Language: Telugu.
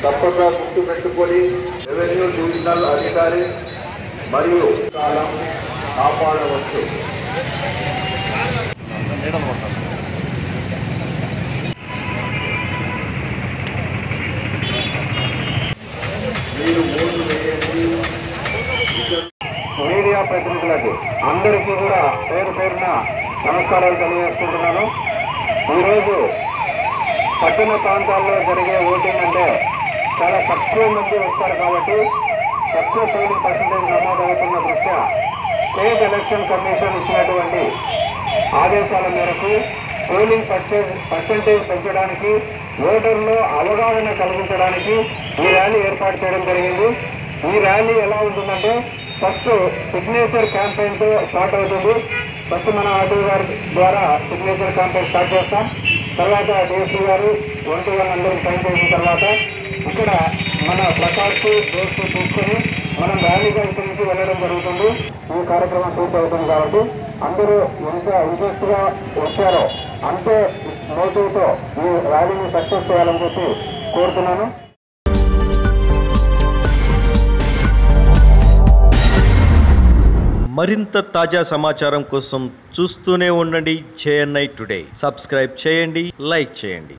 తప్పక గుర్తు పెట్టుకొని రెవెన్యూ డివిజనల్ అధికారి మరియు కాలం కాపాడవచ్చు మీరు ఓటు వేయండి మీడియా ప్రతినిధులకు అందరికీ కూడా పేరు పేరున నమస్కారాలు తెలియజేసుకుంటున్నాను ఈరోజు పట్టణ ప్రాంతాల్లో జరిగే ఓటింగ్ అంటే చాలా తక్కువ మంది వస్తారు కాబట్టి తక్కువ పోలింగ్ పర్సంటేజ్ నమోదవుతున్న దృష్ట్యా స్టేట్ ఎలక్షన్ కమిషన్ ఇచ్చినటువంటి ఆదేశాల మేరకు పోలింగ్ పర్సెంటేజ్ పర్సంటేజ్ పెంచడానికి ఓటర్లో అవగాహన కలిగించడానికి ఈ ర్యాలీ ఏర్పాటు చేయడం జరిగింది ఈ ర్యాలీ ఎలా ఉంటుందంటే ఫస్ట్ సిగ్నేచర్ క్యాంపెయిన్ తో స్టార్ట్ అవుతుంది ఫస్ట్ మన ఆర్డీ గారి ద్వారా సిగ్నేచర్ క్యాంపెయిన్ స్టార్ట్ చేస్తాం తర్వాత డిఎస్పీ గారు వన్ టు వన్ అందరూ సైన్ చేసిన తర్వాత ఇక్కడ మన ప్రకాష్ డోర్స్ తీసుకొని మనం ర్యాలీగా ఇక్కడి నుంచి వెళ్ళడం జరుగుతుంది ఈ కార్యక్రమం పూర్తి అవుతుంది కాబట్టి అందరూ ఎంత ఇంట్రెస్ట్ గా వచ్చారో అంతే మోటివ్ తో ఈ ర్యాలీని సక్సెస్ చేయాలని చెప్పి కోరుతున్నాను మరింత తాజా సమాచారం కోసం చూస్తూనే ఉండండి జేఎన్ఐ టుడే సబ్స్క్రైబ్ చేయండి లైక్ చేయండి